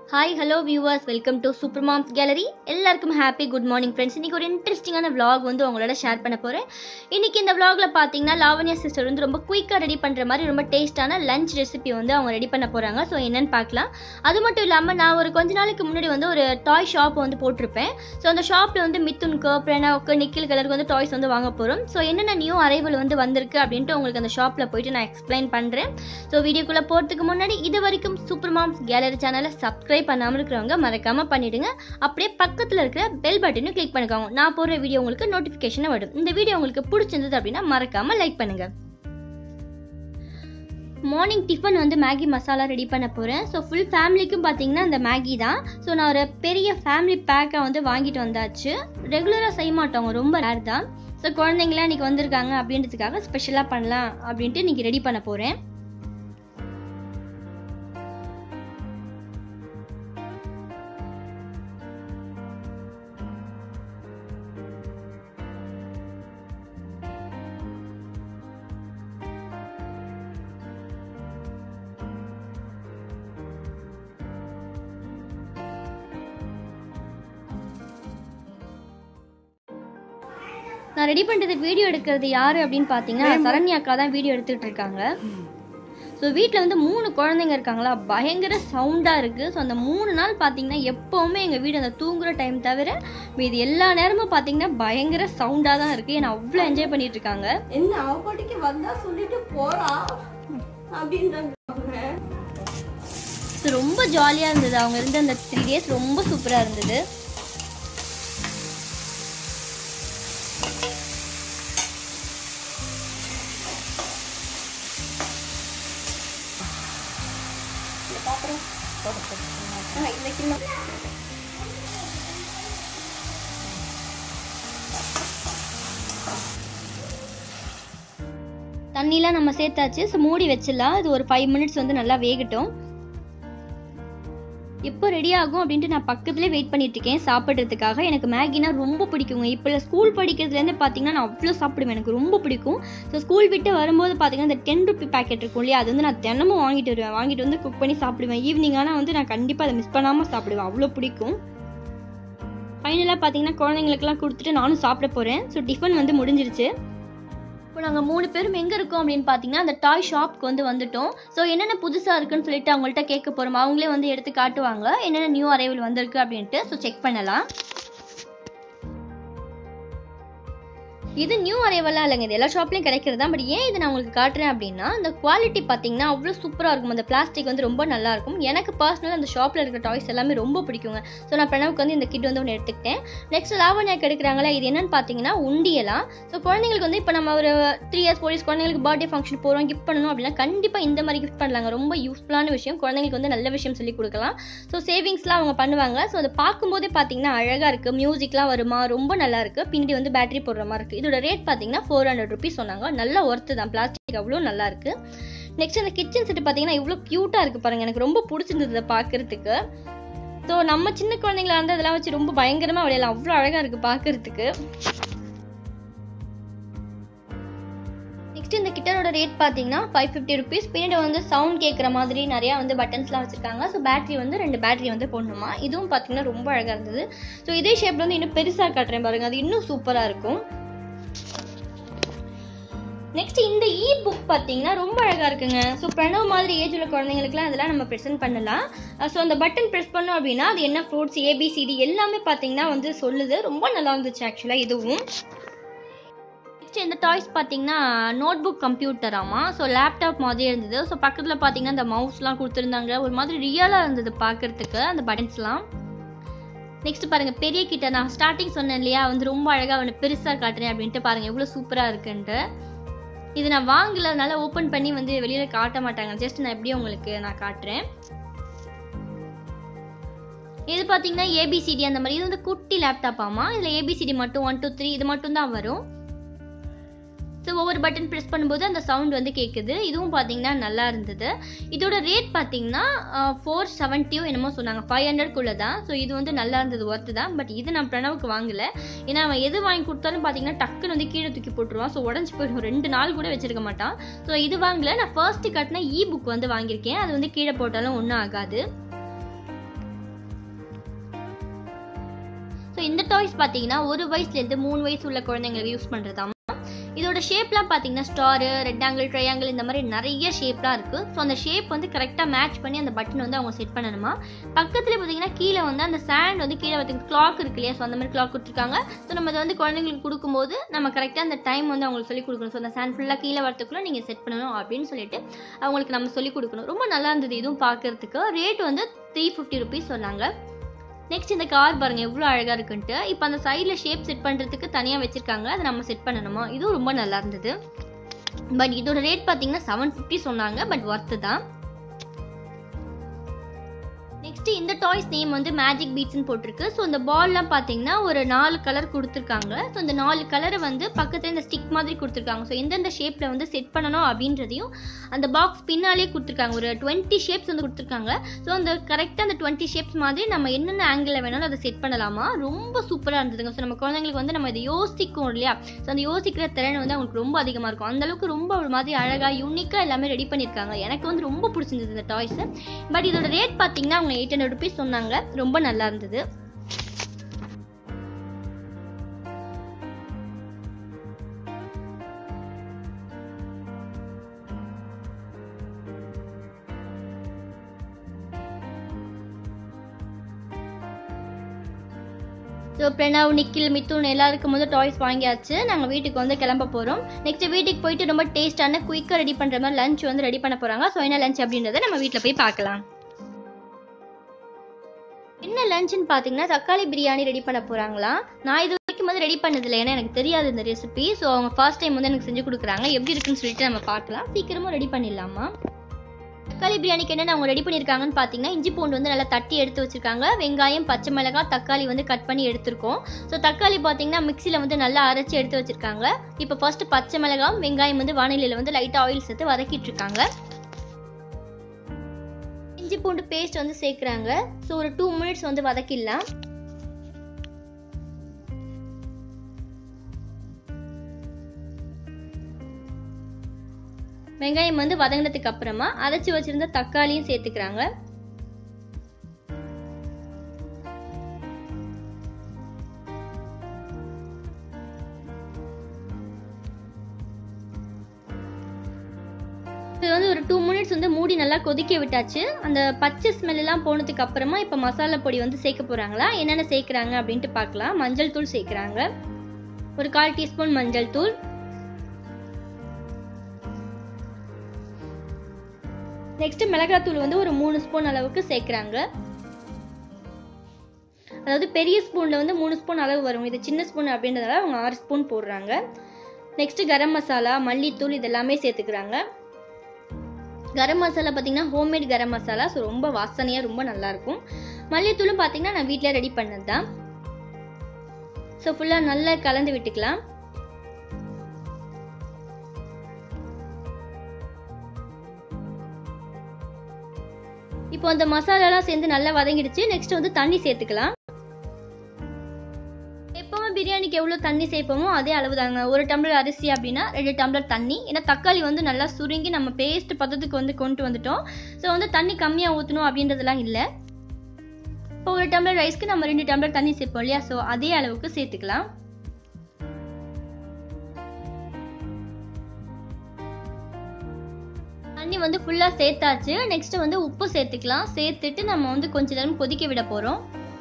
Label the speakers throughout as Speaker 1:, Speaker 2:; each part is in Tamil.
Speaker 1: Hi hello viewers welcome to super moms gallery எல்லாருக்கும் ஹாப்பி குட் மார்னிங் ஃப்ரெண்ட்ஸ் இன்றைக்கி ஒரு இன்ட்ரெஸ்டிங்கான vlog வந்து உங்களோட ஷேர் பண்ண போகிறேன் இன்றைக்கி இந்த vlogல பார்த்தீங்கன்னா லாவண்யா சிஸ்டர் வந்து ரொம்ப குயிக்காக ரெடி பண்ணுற மாதிரி ரொம்ப டேஸ்ட்டான லஞ்ச் ரெசிபி வந்து அவங்க ரெடி பண்ண போகிறாங்க ஸோ என்னன்னு பார்க்கலாம் அது மட்டும் இல்லாமல் நான் ஒரு கொஞ்ச நாளைக்கு முன்னாடி வந்து ஒரு டாய் ஷாப் வந்து போட்டிருப்பேன் ஸோ அந்த ஷாப்பில் வந்து மித்துனுக்கு பிரணாவுக்கு நிக்கில் கலருக்கு வந்து டாய்ஸ் வந்து வாங்க போகிறோம் ஸோ என்னென்ன நியூ அரைவல் வந்து வந்திருக்கு அப்படின்ட்டு உங்களுக்கு அந்த ஷாப்பில் போயிட்டு நான் எக்ஸ்பிளைன் பண்ணுறேன் ஸோ வீடியோக்குள்ளே போகிறதுக்கு முன்னாடி இது வரைக்கும் சூப்பர் மாம்ஸ் கேலரி சேனலை சப்ஸ்கிரைப் பண்ணாமல் இருக்கிறவங்க மறக்காமல் பண்ணிடுங்க அப்படியே பக்கத்தில் இருக்கிற பெல் பட்டனையும் கிளிக் பண்ணிக்கோங்க நான் போடுற வீடியோ உங்களுக்கு நோட்டிஃபிகேஷனை வரும் இந்த வீடியோ உங்களுக்கு பிடிச்சிருந்தது அப்படின்னா மறக்காமல் லைக் பண்ணுங்கள் மார்னிங் டிஃபன் வந்து மேகி மசாலா ரெடி பண்ண போகிறேன் ஸோ ஃபுல் ஃபேமிலிக்கும் பார்த்தீங்கன்னா அந்த மேகி தான் ஸோ நான் ஒரு பெரிய ஃபேமிலி பேக்கை வந்து வாங்கிட்டு வந்தாச்சு ரெகுலராக செய்ய மாட்டோங்க ரொம்ப ரேர் தான் ஸோ குழந்தைங்களாம் இன்றைக்கி வந்திருக்காங்க அப்படின்றதுக்காக ஸ்பெஷலாக பண்ணலாம் அப்படின்ட்டு இன்றைக்கி ரெடி பண்ண போகிறேன் நான் ரெடி பண்ணுறது வீடியோ எடுக்கிறது யார் அப்படின்னு பார்த்தீங்கன்னா சரண்யா அக்கா தான் வீடியோ எடுத்துகிட்டு இருக்காங்க ஸோ வீட்டில் வந்து மூணு குழந்தைங்க இருக்காங்களா பயங்கர சவுண்டாக இருக்குது ஸோ அந்த மூணு நாள் பார்த்தீங்கன்னா எப்போவுமே எங்கள் வீடு அந்த தூங்குற டைம் தவிர மீதி எல்லா நேரமும் பார்த்தீங்கன்னா பயங்கர சவுண்டாக தான் இருக்குது ஏன்னா அவ்வளோ என்ஜாய் பண்ணிட்டு இருக்காங்க
Speaker 2: என்ன அவ பாட்டுக்கு வந்தா சொல்லிட்டு போறா அப்படின்றாங்க அவங்க.
Speaker 1: ஸோ ரொம்ப ஜாலியாக இருந்தது அவங்க இருந்த அந்த த்ரீ டேஸ் ரொம்ப சூப்பராக இருந்தது
Speaker 2: ஆ, இந்த கிண்ணம்.
Speaker 1: தண்ணிலாம் நம்ம சேர்த்தாச்சு ஸோ மூடி வச்சிடலாம் அது ஒரு ஃபைவ் மினிட்ஸ் வந்து நல்லா வேகட்டும் எப்போ ரெடி ஆகும் அப்படின்ட்டு நான் பக்கத்துலேயே வெயிட் பண்ணிட்டு இருக்கேன் சாப்பிட்றதுக்காக எனக்கு மேகினா ரொம்ப பிடிக்குங்க இப்போ ஸ்கூல் படிக்கிறதுலேருந்து பார்த்தீங்கன்னா நான் அவ்வளோ சாப்பிடுவேன் எனக்கு ரொம்ப பிடிக்கும் ஸோ ஸ்கூல் விட்டு வரும்போது பார்த்தீங்கன்னா இந்த டென் ருபி பேக்கெட் இருக்கும் இல்லையா அது வந்து நான் தினமும் வாங்கிட்டு வருவேன் வாங்கிட்டு வந்து குக் பண்ணி சாப்பிடுவேன் ஈவினிங் ஆனால் வந்து நான் கண்டிப்பாக அதை மிஸ் பண்ணாமல் சாப்பிடுவேன் அவ்வளோ பிடிக்கும் ஃபைனலாக பார்த்தீங்கன்னா குழந்தைங்களுக்குலாம் கொடுத்துட்டு நானும் சாப்பிட போகிறேன் ஸோ டிஃபன் வந்து முடிஞ்சிருச்சு இப்போ நாங்கள் மூணு பேரும் எங்கே இருக்கோம் அப்படின்னு பார்த்தீங்கன்னா அந்த டாய் ஷாப்க்கு வந்து வந்துட்டோம் ஸோ என்னென்ன புதுசாக இருக்குன்னு சொல்லிட்டு அவங்கள்ட்ட கேட்க போகிறோம் அவங்களே வந்து எடுத்து காட்டுவாங்க என்னென்ன நியூ அரைவல் வந்திருக்கு அப்படின்ட்டு ஸோ செக் பண்ணலாம் இது நியூ அரைவலாக இல்லைங்க இது எல்லா ஷாப்லையும் கிடைக்கிறது தான் பட் ஏன் இது நான் உங்களுக்கு காட்டுறேன் அப்படின்னா அந்த குவாலிட்டி பார்த்தீங்கன்னா அவ்வளோ சூப்பராக இருக்கும் அந்த பிளாஸ்டிக் வந்து ரொம்ப நல்லா இருக்கும் எனக்கு பர்சனலாக அந்த ஷாப்பில் இருக்கிற டாய்ஸ் எல்லாமே ரொம்ப பிடிக்குங்க ஸோ நான் பிரணவுக்கு வந்து இந்த கிட் வந்து ஒன்று எடுத்துக்கிட்டேன் நெக்ஸ்ட் லாவண்யாக்கு எடுக்கிறாங்களா இது என்னன்னு பார்த்தீங்கன்னா உண்டியலாம் ஸோ குழந்தைங்களுக்கு வந்து இப்போ நம்ம ஒரு த்ரீ இயர்ஸ் ஃபோர் இயர்ஸ் குழந்தைங்களுக்கு பர்த்டே ஃபங்க்ஷன் போகிறோம் கிஃப்ட் பண்ணணும் அப்படின்னா கண்டிப்பாக இந்த மாதிரி கிஃப்ட் பண்ணலாங்க ரொம்ப யூஸ்ஃபுல்லான விஷயம் குழந்தைங்களுக்கு வந்து நல்ல விஷயம் சொல்லி கொடுக்கலாம் ஸோ சேவிங்ஸ்லாம் அவங்க பண்ணுவாங்க ஸோ அதை பார்க்கும்போதே பார்த்தீங்கன்னா அழகாக இருக்குது மியூசிக்லாம் வருமா ரொம்ப நல்லா இருக்குது பின்னாடி வந்து பேட்டரி போடுற மாதிரி இருக்குது இதோட ரேட் பார்த்தீங்கன்னா ஃபோர் ஹண்ட்ரட் ருபீஸ் சொன்னாங்க நல்ல ஒர்த்து தான் பிளாஸ்டிக் அவ்வளோ நல்லா இருக்குது நெக்ஸ்ட் அந்த கிச்சன் செட் பார்த்தீங்கன்னா இவ்வளோ க்யூட்டாக இருக்குது பாருங்கள் எனக்கு ரொம்ப பிடிச்சிருந்தது இதை பார்க்குறதுக்கு ஸோ நம்ம சின்ன குழந்தைங்களா இருந்தால் அதெல்லாம் வச்சு ரொம்ப பயங்கரமாக விளையாடலாம் அவ்வளோ அழகாக இருக்குது பார்க்குறதுக்கு நெக்ஸ்ட் இந்த கிட்டனோட ரேட் பார்த்தீங்கன்னா ஃபைவ் ஃபிஃப்டி ருபீஸ் பின்னாடி வந்து சவுண்ட் கேட்குற மாதிரி நிறையா வந்து பட்டன்ஸ்லாம் வச்சுருக்காங்க ஸோ பேட்டரி வந்து ரெண்டு பேட்டரி வந்து போடணுமா இதுவும் பார்த்தீங்கன்னா ரொம்ப அழகாக இருந்தது ஸோ இதே ஷேப்பில் வந்து இன்னும் பெருசாக காட்டுறேன் பாருங்க அது இன்னும் சூப்பராக இருக்கும் நெக்ஸ்ட் இந்த இ புக் பார்த்தீங்கன்னா ரொம்ப அழகாக இருக்குங்க ஸோ பிரணவ் மாதிரி ஏஜ் உள்ள குழந்தைங்களுக்குலாம் இதெல்லாம் நம்ம ப்ரெசென்ட் பண்ணலாம் ஸோ அந்த பட்டன் ப்ரெஸ் பண்ணோம் அப்படின்னா அது என்ன ஃப்ரூட்ஸ் ஏபிசிடி எல்லாமே பார்த்தீங்கன்னா வந்து சொல்லுது ரொம்ப நல்லா இருந்துச்சு ஆக்சுவலாக இதுவும் நெக்ஸ்ட் இந்த டாய்ஸ் பார்த்தீங்கன்னா நோட் புக் கம்ப்யூட்டராமா ஸோ லேப்டாப் மாதிரி இருந்தது ஸோ பக்கத்தில் பார்த்தீங்கன்னா இந்த மவுஸ்லாம் கொடுத்துருந்தாங்க ஒரு மாதிரி ரியலாக இருந்தது பார்க்கறதுக்கு அந்த பட்டன்ஸ்லாம் நெக்ஸ்ட் பாருங்க பெரிய கிட்ட நான் ஸ்டார்டிங் சொன்னேன் இல்லையா வந்து ரொம்ப அழகாக அவனை பெருசாக காட்டுறேன் அப்படின்ட்டு பாருங்க எவ்வளோ சூப்பராக இருக்குன்ட்டு இது நான் வாங்கல அதனால ஓப்பன் பண்ணி வந்து வெளியில காட்ட மாட்டாங்க ஜஸ்ட் நான் எப்படியும் உங்களுக்கு நான் காட்டுறேன் இது பார்த்தீங்கன்னா ஏபிசிடி அந்த மாதிரி இது வந்து குட்டி லேப்டாப் ஆமா இதில் ஏபிசிடி மட்டும் ஒன் டூ த்ரீ இது மட்டும் தான் வரும் ஸோ ஒவ்வொரு பட்டன் ப்ரெஸ் பண்ணும்போது அந்த சவுண்ட் வந்து கேட்குது இதுவும் பார்த்தீங்கன்னா நல்லா இருந்தது இதோட ரேட் பார்த்தீங்கன்னா ஃபோர் செவன்ட்டியோ என்னமோ சொன்னாங்க ஃபைவ் ஹண்ட்ரட்குள்ளே தான் ஸோ இது வந்து நல்லா இருந்தது ஒர்த்து தான் பட் இது நான் பிரணவுக்கு வாங்கலை ஏன்னா அவன் எது வாங்கி கொடுத்தாலும் பார்த்தீங்கன்னா டக்குன்னு வந்து கீழே தூக்கி போட்டுருவான் ஸோ உடஞ்சி போயிடும் ரெண்டு நாள் கூட வச்சிருக்க மாட்டான் ஸோ இது வாங்கல நான் ஃபர்ஸ்ட் கட்டின இ புக் வந்து வாங்கியிருக்கேன் அது வந்து கீழே போட்டாலும் ஒன்றும் ஆகாது ஸோ இந்த டாய்ஸ் பார்த்தீங்கன்னா ஒரு வயசுலேருந்து மூணு வயசு உள்ள குழந்தைங்களுக்கு யூஸ் பண்ணுறதாம் இதோட ஷேப்லாம் பார்த்தீங்கன்னா ஸ்டாரு ரெக்டாங்கிள் ட்ரையாங்கிள் இந்த மாதிரி நிறைய ஷேப்லாம் இருக்குது ஸோ அந்த ஷேப் வந்து கரெக்டாக மேட்ச் பண்ணி அந்த பட்டன் வந்து அவங்க செட் பண்ணணுமா பக்கத்தில் பார்த்தீங்கன்னா கீழே வந்து அந்த சாண்ட் வந்து கீழே வந்து கிளாக் இருக்கு இல்லையா ஸோ அந்த மாதிரி கிளாக் கொடுத்துருக்காங்க ஸோ நம்ம அதை வந்து குழந்தைங்களுக்கு கொடுக்கும்போது நம்ம கரெக்டாக அந்த டைம் வந்து அவங்களுக்கு சொல்லி கொடுக்கணும் ஸோ அந்த சாண்ட் ஃபுல்லாக கீழே வரத்துக்குள்ளே நீங்கள் செட் பண்ணணும் அப்படின்னு சொல்லிட்டு அவங்களுக்கு நம்ம சொல்லி கொடுக்கணும் ரொம்ப நல்லா இருந்தது இதுவும் பார்க்கறதுக்கு ரேட் வந்து த்ரீ ஃபிஃப்டி ருபீஸ் சொன்னாங்க நெக்ஸ்ட் இந்த கார் பாருங்க எவ்வளோ அழகா இருக்குன்ட்டு இப்போ அந்த சைடில் ஷேப் செட் பண்ணுறதுக்கு தனியாக வச்சிருக்காங்க அதை நம்ம செட் பண்ணணுமா இதுவும் ரொம்ப நல்லா இருந்தது பட் இதோட ரேட் பார்த்தீங்கன்னா செவன் ஃபிஃப்டி சொன்னாங்க பட் ஒர்த்து தான் நெக்ஸ்ட் இந்த டாய்ஸ் நேம் வந்து மேஜிக் பீட்ஸ்னு போட்டிருக்கு ஸோ இந்த பால்லாம் பார்த்தீங்கன்னா ஒரு நாலு கலர் கொடுத்துருக்காங்க ஸோ இந்த நாலு கலரை வந்து பக்கத்துல இந்த ஸ்டிக் மாதிரி கொடுத்துருக்காங்க ஸோ எந்தெந்த ஷேப்பில் வந்து செட் பண்ணணும் அப்படின்றதையும் அந்த பாக்ஸ் பின்னாலே கொடுத்துருக்காங்க ஒரு டுவெண்ட்டி ஷேப்ஸ் வந்து கொடுத்துருக்காங்க ஸோ அந்த கரெக்டாக அந்த டுவெண்ட்டி ஷேப்ஸ் மாதிரி நம்ம என்னென்ன ஆங்கிளில் வேணாலும் அதை செட் பண்ணலாமா ரொம்ப சூப்பராக இருந்ததுங்க ஸோ நம்ம குழந்தைங்களுக்கு வந்து நம்ம இதை யோசிக்கும் இல்லையா ஸோ அந்த யோசிக்கிற திறன் வந்து அவங்களுக்கு ரொம்ப அதிகமாக இருக்கும் அந்த அளவுக்கு ரொம்ப ஒரு மாதிரி அழகாக யூனிக்காக எல்லாமே ரெடி பண்ணியிருக்காங்க எனக்கு வந்து ரொம்ப பிடிச்சிருந்தது இந்த டாய்ஸ் பட் இதோட ரேட் பார்த்தீங்கன்னா அவங்க எயிட் ஹண்ட்ரட் ருபீஸ் சொன்னாங்க ரொம்ப நல்லா இருந்தது ஸோ பிரணவ் நிக்கில் மித்துன் எல்லாருக்கும் வந்து டாய்ஸ் வாங்கியாச்சு நாங்கள் வீட்டுக்கு வந்து கிளம்ப போகிறோம் நெக்ஸ்ட் வீட்டுக்கு போயிட்டு ரொம்ப டேஸ்டான குயிக்காக ரெடி பண்ணுற மாதிரி லஞ்ச் வந்து ரெடி பண்ண போகிறாங்க ஸோ என்ன லஞ்ச் அப்படின்றத நம்ம வீட்டில் போய் பார்க்கலாம் என்ன லஞ்சுன்னு பார்த்தீங்கன்னா தக்காளி பிரியாணி ரெடி பண்ண போகிறாங்களாம் நான் இது வரைக்கும் வந்து ரெடி பண்ணதில்லை ஏன்னா எனக்கு தெரியாது இந்த ரெசிபி ஸோ அவங்க ஃபர்ஸ்ட் டைம் வந்து எனக்கு செஞ்சு கொடுக்குறாங்க எப்படி இருக்குன்னு சொல்லிட்டு நம்ம பார்க்கலாம் சீக்கிரமாக ரெடி பண்ணிடலாமா தக்காளி பிரியாணிக்கு என்னென்ன அவங்க ரெடி பண்ணியிருக்காங்கன்னு பார்த்தீங்கன்னா இஞ்சி பூண்டு வந்து நல்லா தட்டி எடுத்து வச்சிருக்காங்க வெங்காயம் பச்சை மிளகாய் தக்காளி வந்து கட் பண்ணி எடுத்திருக்கோம் ஸோ தக்காளி பார்த்தீங்கன்னா மிக்சியில் வந்து நல்லா அரைச்சி எடுத்து வச்சிருக்காங்க இப்போ ஃபர்ஸ்ட் பச்சை மிளகாய் வெங்காயம் வந்து வானிலையில் வந்து லைட்டாக ஆயில் சேர்த்து வதக்கிட்டு இருக்காங்க இஞ்சி பூண்டு பேஸ்ட் வந்து சேர்க்குறாங்க ஸோ ஒரு டூ மினிட்ஸ் வந்து வதக்கிடலாம் வெங்காயம் வந்து வதங்கினதுக்கு அப்புறமா அரைச்சி வச்சிருந்த தக்காளியும் சேர்த்துக்கிறாங்க இது வந்து ஒரு டூ மினிட்ஸ் வந்து மூடி நல்லா கொதிக்க விட்டாச்சு அந்த பச்சை ஸ்மெல் எல்லாம் போனதுக்கு அப்புறமா இப்போ மசாலா பொடி வந்து சேர்க்க போறாங்களா என்னென்ன சேர்க்குறாங்க அப்படின்ட்டு பார்க்கலாம் மஞ்சள் தூள் சேர்க்குறாங்க ஒரு கால் டீஸ்பூன் மஞ்சள் தூள் நெக்ஸ்ட் மிளகாத்தூள் வந்து ஒரு மூணு ஸ்பூன் அளவுக்கு சேர்க்குறாங்க அதாவது பெரிய ஸ்பூனில் வந்து மூணு ஸ்பூன் அளவு வரும் இது சின்ன ஸ்பூன் அப்படின்றதால அவங்க ஆறு ஸ்பூன் போடுறாங்க நெக்ஸ்ட் கரம் மசாலா மல்லித்தூள் இதெல்லாமே சேர்த்துக்கிறாங்க கரம் மசாலா பார்த்தீங்கன்னா ஹோம்மேட் கரம் மசாலா ஸோ ரொம்ப வாசனையாக ரொம்ப நல்லாயிருக்கும் மல்லித்தூளும் பார்த்தீங்கன்னா நான் வீட்டில் ரெடி பண்ணது தான் ஸோ ஃபுல்லாக நல்லா கலந்து விட்டுக்கலாம் இப்போ அந்த மசாலாலாம் சேர்ந்து நல்லா வதங்கிடுச்சு நெக்ஸ்ட் வந்து தண்ணி சேர்த்துக்கலாம் எப்பவும் பிரியாணிக்கு எவ்வளோ தண்ணி சேர்ப்போமோ அதே அளவு தாங்க ஒரு டம்ளர் அரிசி அப்படின்னா ரெண்டு டம்ளர் தண்ணி ஏன்னா தக்காளி வந்து நல்லா சுருங்கி நம்ம பேஸ்ட் பதத்துக்கு வந்து கொண்டு வந்துட்டோம் ஸோ வந்து தண்ணி கம்மியாக ஊற்றணும் அப்படின்றதெல்லாம் இல்லை இப்போ ஒரு டம்ளர் ரைஸ்க்கு நம்ம ரெண்டு டம்ளர் தண்ணி சேர்ப்போம் இல்லையா ஸோ அதே அளவுக்கு சேர்த்துக்கலாம் தண்ணி வந்து ஃபுல்லாக சேர்த்தாச்சு நெக்ஸ்ட் வந்து உப்பு சேர்த்துக்கலாம் சேர்த்துட்டு நம்ம வந்து கொஞ்ச நேரம் கொதிக்க விட போகிறோம்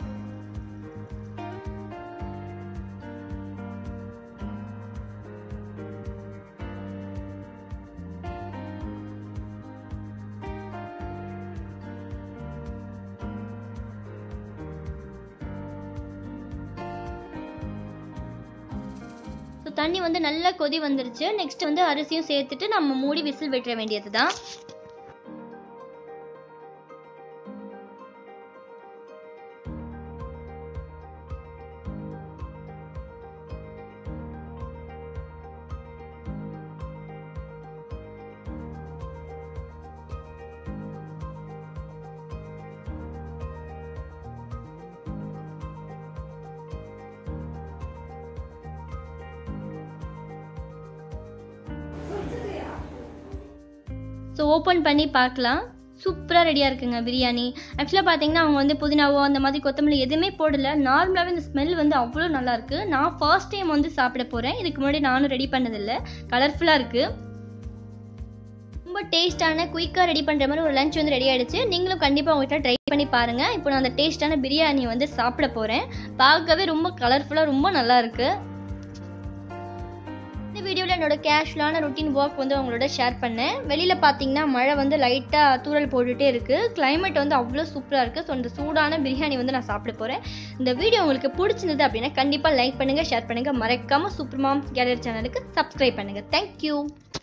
Speaker 1: ஸோ தண்ணி வந்து நல்லா கொதி வந்துருச்சு நெக்ஸ்ட் வந்து அரிசியும் சேர்த்துட்டு நம்ம மூடி விசில் விட்டுற வேண்டியது தான் ஸோ ஓப்பன் பண்ணி பார்க்கலாம் சூப்பராக ரெடியாக இருக்குங்க பிரியாணி ஆக்சுவலாக பார்த்தீங்கன்னா அவங்க வந்து புதினாவோ அந்த மாதிரி கொத்தமல்லி எதுவுமே போடல நார்மலாகவே இந்த ஸ்மெல் வந்து அவ்வளோ நல்லா இருக்கு நான் ஃபர்ஸ்ட் டைம் வந்து சாப்பிட போகிறேன் இதுக்கு முன்னாடி நானும் ரெடி பண்ணதில்லை கலர்ஃபுல்லாக இருக்குது ரொம்ப டேஸ்ட்டான குயிக்காக ரெடி பண்ணுற மாதிரி ஒரு லஞ்ச் வந்து ரெடி ஆயிடுச்சு நீங்களும் கண்டிப்பாக உங்கள்கிட்ட ட்ரை பண்ணி பாருங்கள் இப்போ நான் அந்த டேஸ்ட்டான பிரியாணி வந்து சாப்பிட போகிறேன் பார்க்கவே ரொம்ப கலர்ஃபுல்லாக ரொம்ப நல்லா இருக்கு இந்த வீடியோவில் என்னோட கேஷுவலான ருட்டீன் ஒர்க் வந்து உங்களோட ஷேர் பண்ணேன் வெளியில் பார்த்தீங்கன்னா மழை வந்து லைட்டாக தூரல் போட்டுகிட்டே இருக்குது climate வந்து அவ்வளோ சூப்பராக இருக்குது ஸோ இந்த சூடான பிரியாணி வந்து நான் சாப்பிட போகிறேன் இந்த வீடியோ உங்களுக்கு பிடிச்சிருந்தது அப்படின்னா கண்டிப்பாக லைக் பண்ணுங்கள் ஷேர் பண்ணுங்கள் மறக்காமல் சூப்பர் மாம் கேலரி சேனலுக்கு சப்ஸ்கிரைப் பண்ணுங்கள் தேங்க்யூ